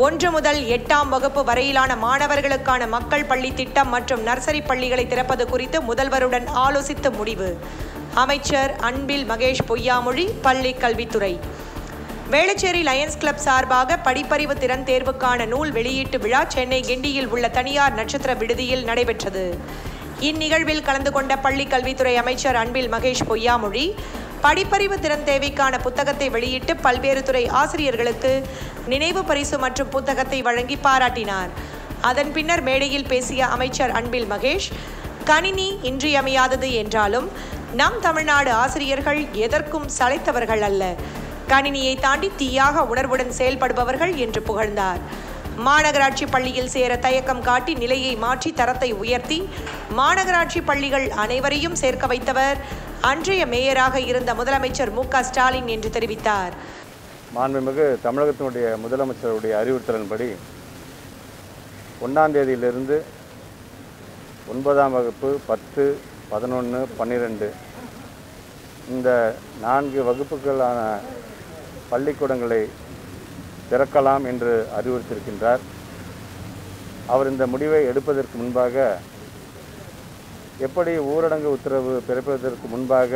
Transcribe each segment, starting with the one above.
ஒன்று முதல் எட்டாம் வகுப்பு வரையிலான மாணவர்களுக்கான மக்கள் பள்ளி திட்டம் மற்றும் நர்சரி பள்ளிகளை திறப்பது குறித்து முதல்வருடன் ஆலோசித்து முடிவு அமைச்சர் அன்பில் மகேஷ் பொய்யாமொழி பள்ளி கல்வித்துறை வேளச்சேரி லயன்ஸ் கிளப் சார்பாக படிப்பறிவு திறன் தேர்வுக்கான நூல் வெளியீட்டு விழா சென்னை கிண்டியில் உள்ள தனியார் நட்சத்திர விடுதியில் நடைபெற்றது இந்நிகழ்வில் கலந்து கொண்ட பள்ளி கல்வித்துறை அமைச்சர் அன்பில் மகேஷ் பொய்யாமொழி படிப்பறிவு திறன் தேவைக்கான புத்தகத்தை வெளியிட்டு பல்வேறு துறை ஆசிரியர்களுக்கு நினைவு பரிசு மற்றும் புத்தகத்தை வழங்கி பாராட்டினார் அதன் பின்னர் மேடையில் பேசிய அமைச்சர் அன்பில் மகேஷ் கணினி இன்றியமையாதது என்றாலும் நம் தமிழ்நாடு ஆசிரியர்கள் எதற்கும் சளைத்தவர்கள் அல்ல கணினியை தாண்டி தீயாக உணர்வுடன் செயல்படுபவர்கள் என்று புகழ்ந்தார் மாநகராட்சி பள்ளியில் சேர தயக்கம் காட்டி நிலையை மாற்றி தரத்தை உயர்த்தி மாநகராட்சி பள்ளிகள் அனைவரையும் சேர்க்க வைத்தவர் அன்றைய மேயராக இருந்த முதலமைச்சர் மு க ஸ்டாலின் என்று தெரிவித்தார் மாண்புமிகு தமிழகத்தினுடைய முதலமைச்சருடைய அறிவுறுத்தலின்படி ஒன்றாம் தேதியிலிருந்து ஒன்பதாம் வகுப்பு பத்து பதினொன்று பன்னிரெண்டு இந்த நான்கு வகுப்புகளான பள்ளிக்கூடங்களை திறக்கலாம் என்று அறிவுறுத்தியிருக்கின்றார் அவர் இந்த முடிவை எடுப்பதற்கு முன்பாக எப்படி ஊரடங்கு உத்தரவு பிறப்பதற்கு முன்பாக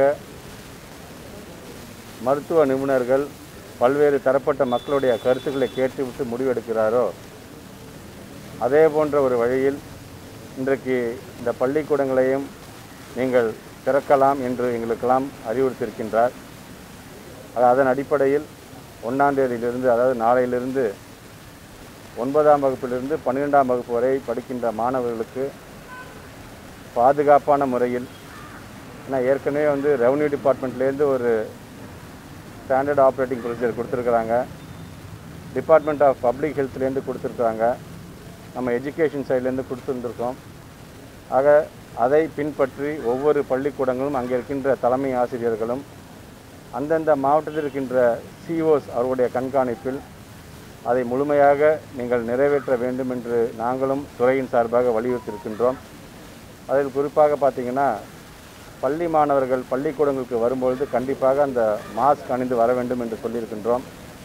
மருத்துவ நிபுணர்கள் பல்வேறு தரப்பட்ட மக்களுடைய கருத்துக்களை கேட்டுவிட்டு முடிவெடுக்கிறாரோ அதே போன்ற ஒரு வழியில் இன்றைக்கு இந்த பள்ளிக்கூடங்களையும் நீங்கள் திறக்கலாம் என்று எங்களுக்கெல்லாம் அறிவுறுத்தியிருக்கின்றார் அது அதன் அடிப்படையில் ஒன்றாம் தேதியிலிருந்து அதாவது நாளையிலிருந்து ஒன்பதாம் வகுப்பிலிருந்து பன்னிரெண்டாம் வகுப்பு வரை படிக்கின்ற மாணவர்களுக்கு பாதுகாப்பான முறையில் ஏன்னா ஏற்கனவே வந்து ரெவன்யூ டிபார்ட்மெண்ட்லேருந்து ஒரு ஸ்டாண்டர்ட் ஆப்ரேட்டிங் ப்ரொசீஜர் கொடுத்துருக்குறாங்க டிபார்ட்மெண்ட் ஆஃப் பப்ளிக் ஹெல்த்லேருந்து கொடுத்துருக்குறாங்க நம்ம எஜுகேஷன் சைட்லேருந்து கொடுத்துருந்துருக்கோம் ஆக அதை பின்பற்றி ஒவ்வொரு பள்ளிக்கூடங்களும் அங்கே இருக்கின்ற தலைமை ஆசிரியர்களும் அந்தந்த மாவட்டத்தில் இருக்கின்ற சிஓஸ் அவருடைய கண்காணிப்பில் அதை முழுமையாக நீங்கள் நிறைவேற்ற வேண்டும் என்று நாங்களும் துறையின் சார்பாக வலியுறுத்தியிருக்கின்றோம் அதில் குறிப்பாக பார்த்தீங்கன்னா பள்ளி மாணவர்கள் பள்ளிக்கூடங்களுக்கு வரும்பொழுது கண்டிப்பாக அந்த மாஸ்க் அணிந்து வர வேண்டும் என்று சொல்லியிருக்கின்றோம்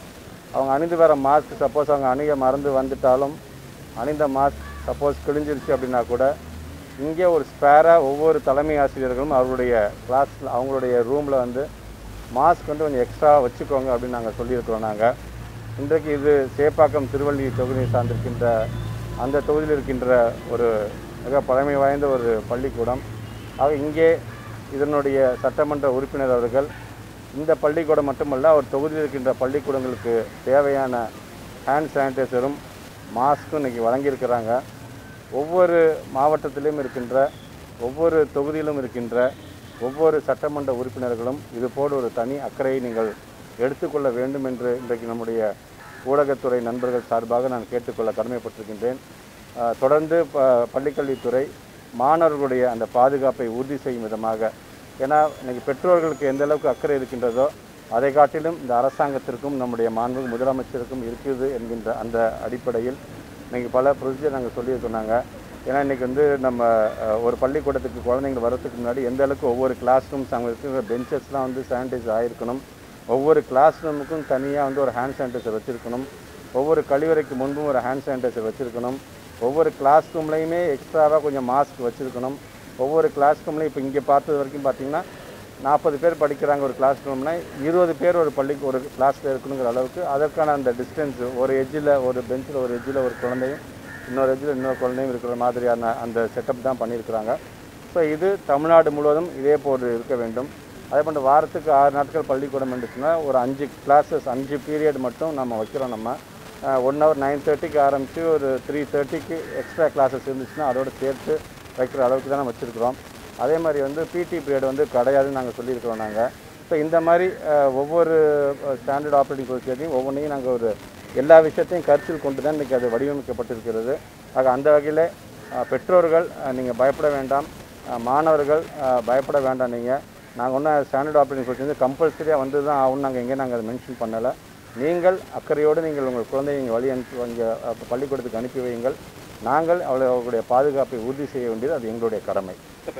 அவங்க அணிந்து வர மாஸ்க் சப்போஸ் அவங்க அணிய மறந்து வந்துட்டாலும் அணிந்த மாஸ்க் சப்போஸ் கிழிஞ்சிருச்சு அப்படின்னா கூட இங்கே ஒரு ஸ்பேராக ஒவ்வொரு தலைமை ஆசிரியர்களும் அவருடைய கிளாஸில் அவங்களுடைய ரூமில் வந்து மாஸ்க் வந்து கொஞ்சம் எக்ஸ்ட்ரா வச்சுக்கோங்க அப்படின்னு நாங்கள் சொல்லியிருக்கிறோம் நாங்கள் இன்றைக்கு இது சேப்பாக்கம் திருவள்ளி தொகுதியை சார்ந்திருக்கின்ற அந்த தொகுதியில் இருக்கின்ற ஒரு மிக பழமை வாய்ந்த ஒரு பள்ளிக்கூடம் ஆக இங்கே இதனுடைய சட்டமன்ற உறுப்பினர் அவர்கள் இந்த பள்ளிக்கூடம் மட்டுமல்ல அவர் தொகுதியில் இருக்கின்ற பள்ளிக்கூடங்களுக்கு தேவையான ஹேண்ட் சானிடைசரும் மாஸ்க்கும் இன்றைக்கி வழங்கியிருக்கிறாங்க ஒவ்வொரு மாவட்டத்திலும் இருக்கின்ற ஒவ்வொரு தொகுதியிலும் இருக்கின்ற ஒவ்வொரு சட்டமன்ற உறுப்பினர்களும் இது போல ஒரு தனி அக்கறையை நீங்கள் எடுத்துக்கொள்ள வேண்டும் என்று இன்றைக்கு நம்முடைய ஊடகத்துறை நண்பர்கள் சார்பாக நான் கேட்டுக்கொள்ள கடமைப்பட்டிருக்கின்றேன் அஹ், தொடர்ந்து ப பள்ளிக்கல்வித்துறை மாணவர்களுடைய அந்த பாதுகாப்பை உறுதி செய்யும் விதமாக ஏன்னா இன்னைக்கு பெற்றோர்களுக்கு எந்த அளவுக்கு அக்கறை இருக்கின்றதோ அதை காட்டிலும் இந்த அரசாங்கத்திற்கும் நம்முடைய மாண்பு முதலமைச்சருக்கும் இருக்குது என்கின்ற அந்த அடிப்படையில் இன்னைக்கு பல ப்ரொசீஜர் நாங்கள் சொல்லியிருக்கோம் நாங்கள் ஏன்னா இன்றைக்கி வந்து நம்ம அஹ், ஒரு பள்ளிக்கூடத்துக்கு குழந்தைங்க வரதுக்கு முன்னாடி எந்த அளவுக்கு ஒவ்வொரு கிளாஸ் ரூம்ஸ் அங்கே இருக்கிற பெஞ்சஸ்லாம் வந்து சானிடைஸ் ஆகிருக்கணும் ஒவ்வொரு கிளாஸ் ரூமுக்கும் தனியாக வந்து ஒரு ஹேண்ட் சானிடைசர் வச்சுருக்கணும் ஒவ்வொரு கழிவறைக்கு முன்பும் ஒரு ஹேண்ட் சானிடைசர் வச்சுருக்கணும் ஒவ்வொரு கிளாஸ் ரூம்லேயுமே எக்ஸ்ட்ராவாக கொஞ்சம் மாஸ்க் வச்சுருக்கணும் ஒவ்வொரு கிளாஸ் ரூம்லையும் இப்போ இங்கே பார்த்தது வரைக்கும் பார்த்தீங்கன்னா நாற்பது பேர் படிக்கிறாங்க ஒரு கிளாஸ் ரூம்னா இருபது பேர் ஒரு பள்ளிக்கு ஒரு கிளாஸில் இருக்கணுங்கிற அளவுக்கு அதற்கான அந்த டிஸ்டன்ஸ் ஒரு எஜ்ஜில் ஒரு பெஞ்சில் ஒரு எஜ்ஜில் ஒரு குழந்தையும் இன்னொரு எஜ்ஜில் இன்னொரு குழந்தையும் இருக்கிற மாதிரியான அந்த செட்டப் தான் பண்ணியிருக்கிறாங்க ஸோ இது தமிழ்நாடு முழுவதும் இதே போல் இருக்க வேண்டும் அதே போன்று வாரத்துக்கு ஆறு நாட்கள் பள்ளிக்கூடம் இருந்துச்சுன்னா ஒரு அஞ்சு கிளாஸஸ் அஞ்சு பீரியட் மட்டும் நம்ம வைக்கிறோம் நம்ம ஒன் ஹவர் நைன் தேர்ட்டிக்கு ஆரம்பித்து ஒரு த்ரீ தேர்ட்டிக்கு எக்ஸ்ட்ரா கிளாஸஸ் இருந்துச்சுன்னா அதோட சேர்த்து வைக்கிற அளவுக்கு தான் நம்ம வச்சுருக்கிறோம் அதே மாதிரி வந்து பிடி பீரியட் வந்து கிடையாதுன்னு நாங்கள் சொல்லியிருக்கிறோம் நாங்கள் ஸோ இந்த மாதிரி அஹ், ஒவ்வொரு ஸ்டாண்டர்ட் ஆப்ரேட்டிங் ப்ரொசீஜரையும் ஒவ்வொன்றையும் நாங்கள் ஒரு எல்லா விஷயத்தையும் கருத்தில் கொண்டு தான் இன்றைக்கி அது வடிவமைக்கப்பட்டிருக்கிறது ஆக அந்த வகையில் அஹ், பெற்றோர்கள் நீங்கள் பயப்பட வேண்டாம் அஹ், மாணவர்கள் அஹ், பயப்பட வேண்டாம் நீங்கள் நாங்கள் ஒன்றும் ஸ்டாண்டர்ட் ஆப்ரேட்டிங் ப்ரொசீஜர் கம்பல்சரியாக வந்து தான் ஆகும் நாங்கள் எங்கேயும் நாங்கள் அதை மென்ஷன் பண்ணலை நீங்கள் அக்கறையோடு நீங்கள் உங்கள் குழந்தையை இங்கே வழி அனுப்பி இங்கே அஹ், பள்ளிக்கூடத்துக்கு அனுப்பி வையுங்கள் நாங்கள் அவளை அவர்களுடைய பாதுகாப்பை உறுதி செய்ய வேண்டியது அது எங்களுடைய கடமை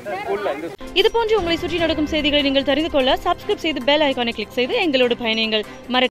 இது போன்று உங்களை சுற்றி நடக்கும் செய்திகளை நீங்கள் தெரிந்து கொள்ள சப்ஸ்கிரைப் செய்து பெல் ஐகானை கிளிக் செய்து எங்களோடு பயணியுங்கள் மறக்க